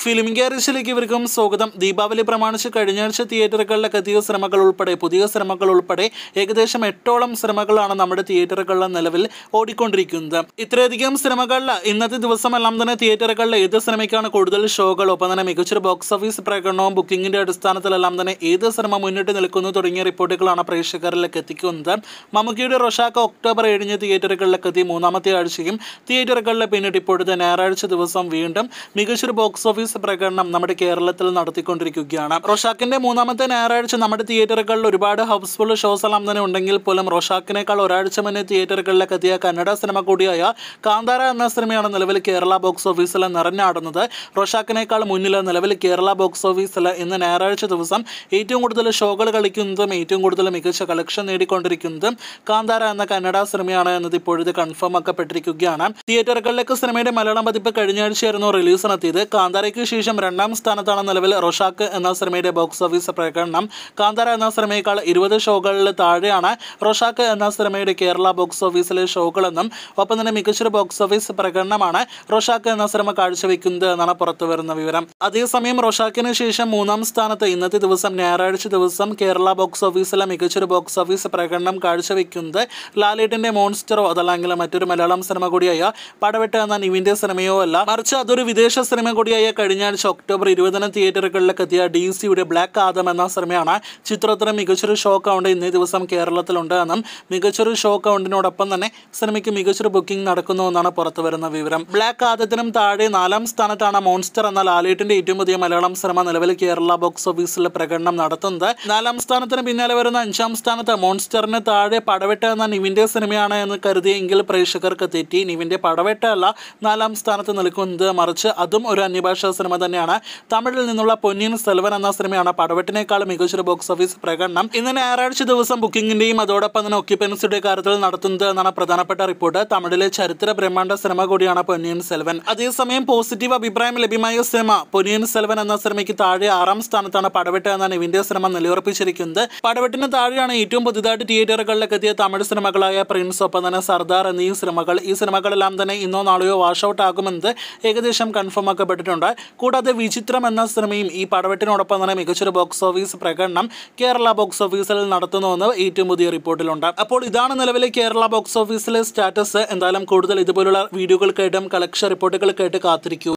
film ഗ്യാരേജിലേക്ക് ഇവർക്കും സ്വാഗതം ദീപാവലി പ്രമാണിച്ച് കഴിഞ്ഞ ആഴ്ച തിയേറ്ററുകളിലൊക്കെ എത്തിയ സിനിമകൾ ഉൾപ്പെടെ പുതിയ സിനിമകൾ ഉൾപ്പെടെ ഏകദേശം എട്ടോളം സിനിമകളാണ് നമ്മുടെ തിയേറ്ററുകളിൽ നിലവിൽ ഓടിക്കൊണ്ടിരിക്കുന്നത് ഇത്രയധികം സിനിമകളിൽ ഇന്നത്തെ ദിവസമെല്ലാം തന്നെ തിയേറ്ററുകളിൽ ഏത് സിനിമയ്ക്കാണ് കൂടുതൽ ഷോകൾ ഒപ്പം തന്നെ മികച്ചൊരു ബോക്സ് ഓഫീസ് പ്രകടനവും ബുക്കിംഗിന്റെ അടിസ്ഥാനത്തിലെല്ലാം തന്നെ ഏത് സിനിമ മുന്നിട്ട് നിൽക്കുന്നു തുടങ്ങിയ റിപ്പോർട്ടുകളാണ് പ്രേക്ഷകരിലേക്ക് എത്തിക്കുന്നത് മമ്മൂക്കിയുടെ റൊഷാക്ക ഒക്ടോബർ ഏഴിന് തിയേറ്ററുകളിലേക്ക് എത്തി മൂന്നാമത്തെ ആഴ്ചയും തിയേറ്ററുകളിലെ പിന്നീട് ഇപ്പോഴത്തെ ഞായറാഴ്ച ദിവസം വീണ്ടും മികച്ചൊരു ബോക്സ് ഓഫീസ് പ്രകടനം നമ്മുടെ കേരളത്തിൽ നടത്തിക്കൊണ്ടിരിക്കുകയാണ് റൊഷാക്കിന്റെ മൂന്നാമത്തെ ഞായറാഴ്ച നമ്മുടെ തിയേറ്ററുകളിൽ ഒരുപാട് ഹൗസ്ഫുൾ ഷോസ് എല്ലാം തന്നെ ഉണ്ടെങ്കിൽ പോലും റൊഷാക്കിനേക്കാൾ ഒരാഴ്ച മുന്നേ തിയേറ്ററുകളിലേക്ക് എത്തിയ കന്നഡ സിനിമ കൂടിയായ കാന്താര എന്ന സിനിമയാണ് നിലവിൽ കേരള ബോക്സ് ഓഫീസിൽ നിറഞ്ഞാടുന്നത് റൊഷാക്കിനേക്കാൾ മുന്നിൽ നിലവിൽ കേരള ബോക്സ് ഓഫീസിൽ ഇന്ന് ഞായറാഴ്ച ദിവസം ഏറ്റവും കൂടുതൽ ഷോകൾ കളിക്കുന്നതും ഏറ്റവും കൂടുതൽ മികച്ച കളക്ഷൻ നേടിക്കൊണ്ടിരിക്കുന്നതും കാന്താര എന്ന കന്നഡ സിനിമയാണ് എന്നത് ഇപ്പോഴത്തെ കൺഫേം ആക്കപ്പെട്ടിരിക്കുകയാണ് തിയേറ്ററുകളിലേക്ക് സിനിമയുടെ മലയാളം പതിപ്പ് കഴിഞ്ഞ ആഴ്ചയായിരുന്നു റിലീസിനെത്തിയത് കാന്താരയ്ക്ക് ശേഷം രണ്ടാം സ്ഥാനത്താണ് നിലവിൽ റൊഷാക്ക് എന്ന സിനിമയുടെ ബോക്സ് ഓഫീസ് പ്രകടനം കാന്താര എന്ന സിനിമയേക്കാൾ ഇരുപത് ഷോകളിൽ താഴെയാണ് റൊഷാക്ക് എന്ന സിനിമയുടെ കേരള ബോക്സ് ഓഫീസിലെ ഷോകളെന്നും ഒപ്പം തന്നെ മികച്ചൊരു ബോക്സ് ഓഫീസ് പ്രകടനമാണ് റൊഷാക്ക് എന്ന സിനിമ കാഴ്ചവെക്കുന്നത് എന്നാണ് പുറത്തു വരുന്ന വിവരം അതേസമയം റൊഷാക്കിന് ശേഷം മൂന്നാം സ്ഥാനത്ത് ഇന്നത്തെ ദിവസം ഞായറാഴ്ച ദിവസം കേരള ബോക്സ് ഓഫീസിലെ മികച്ചൊരു ബോക്സ് ഓഫീസ് പ്രകടനം കാഴ്ചവെക്കുന്നത് ലാലേട്ടിന്റെ മോൺസ്റ്ററോ അതല്ലെങ്കിൽ മറ്റൊരു മലയാളം സിനിമ കൂടിയായ പടവെട്ട് എന്ന നിവിന്റെ സിനിമയോ അല്ല മറിച്ച് അതൊരു വിദേശ സിനിമ കൂടിയായ കഴിഞ്ഞ ആഴ്ച ഒക്ടോബർ ഇരുപതിന് തിയേറ്ററുകളിലേക്ക് എത്തിയ ഡി സിയുടെ ബ്ലാക്ക് ആദം എന്ന സിനിമയാണ് ചിത്രത്തിന് മികച്ചൊരു ഷോ കൗണ്ട് ഇന്നേ ദിവസം കേരളത്തിലുണ്ട് എന്നും മികച്ചൊരു ഷോ കൗണ്ടിനോടൊപ്പം തന്നെ സിനിമയ്ക്ക് മികച്ചൊരു ബുക്കിംഗ് നടക്കുന്നു എന്നാണ് പുറത്തു വരുന്ന വിവരം ബ്ലാക്ക് ആദത്തിനും താഴെ നാലാം സ്ഥാനത്താണ് മോൺസ്റ്റർ എന്ന ലാലേട്ടിന്റെ ഏറ്റവും പുതിയ മലയാളം സിനിമ നിലവിൽ കേരള ബോക്സ് ഓഫീസിൽ പ്രകടനം നടത്തുന്നത് നാലാം സ്ഥാനത്തിന് പിന്നാലെ വരുന്ന അഞ്ചാം സ്ഥാനത്ത് മോൺസ്റ്ററിന് താഴെ പടവെട്ട് എന്ന നിവിന്റെ സിനിമയാണ് എന്ന് കരുതിയെങ്കിൽ പ്രേക്ഷകർക്ക് തെറ്റി നിവിന്റെ പടവെട്ട് അല്ല നാലാം സ്ഥാനത്ത് നിൽക്കുന്നത് മറിച്ച് അതും ഒരു അന്യഭാഷാ സിനിമ തന്നെയാണ് തമിഴിൽ നിന്നുള്ള പൊന്നിയൻ സെൽവൻ എന്ന സിനിമയാണ് പടവെട്ടിനേക്കാൾ മികച്ചൊരു ബോക്സ് ഓഫീസ് പ്രകടനം ഇന്ന് ഞായറാഴ്ച ദിവസം ബുക്കിംഗിന്റെയും അതോടൊപ്പം തന്നെ ഒക്യുപ്പൻസിയുടെ കാര്യത്തിൽ നടത്തുന്നത് എന്നാണ് പ്രധാനപ്പെട്ട റിപ്പോർട്ട് തമിഴിലെ ചരിത്ര ബ്രഹ്മാണ്ഡ സിനിമ കൂടിയാണ് പൊന്നിയൻ സെൽവൻ അതേസമയം പോസിറ്റീവ് അഭിപ്രായം ലഭ്യമായ സിനിമ പൊന്നിയൻ സെൽവൻ എന്ന സിനിമയ്ക്ക് താഴെ ആറാം സ്ഥാനത്താണ് പടവെട്ട് എന്ന നിവിന്റെ സിനിമ നിലയുറപ്പിച്ചിരിക്കുന്നത് പടവെട്ടിന് താഴെയാണ് ഏറ്റവും പുതുതായിട്ട് തിയേറ്ററുകളിലേക്ക് എത്തിയ തമിഴ് സിനിമകളായ പ്രിൻസ് ഒപ്പം തന്നെ സർദാർ എന്നീ സിനിമകൾ ഈ സിനിമകളെല്ലാം തന്നെ ഇന്നോ നാളെയോ വാഷ് ഔട്ട് ആകുമെന്നത് ഏകദേശം കൺഫേം ആക്കപ്പെട്ടിട്ടുണ്ട് കൂടാതെ വിചിത്രം എന്ന സിനിമയും ഈ പടവെട്ടിനോടൊപ്പം തന്നെ മികച്ചൊരു ബോക്സ് ഓഫീസ് പ്രകടനം കേരള ബോക്സ് ഓഫീസിൽ നടത്തുന്നുവെന്ന് ഏറ്റവും പുതിയ റിപ്പോർട്ടിലുണ്ട് അപ്പോൾ ഇതാണ് നിലവിലെ കേരള ബോക്സ് ഓഫീസിലെ സ്റ്റാറ്റസ് എന്തായാലും കൂടുതൽ ഇതുപോലുള്ള വീഡിയോകൾക്കായിട്ടും കളക്ഷൻ റിപ്പോർട്ടുകൾക്കായിട്ട് കാത്തിരിക്കൂ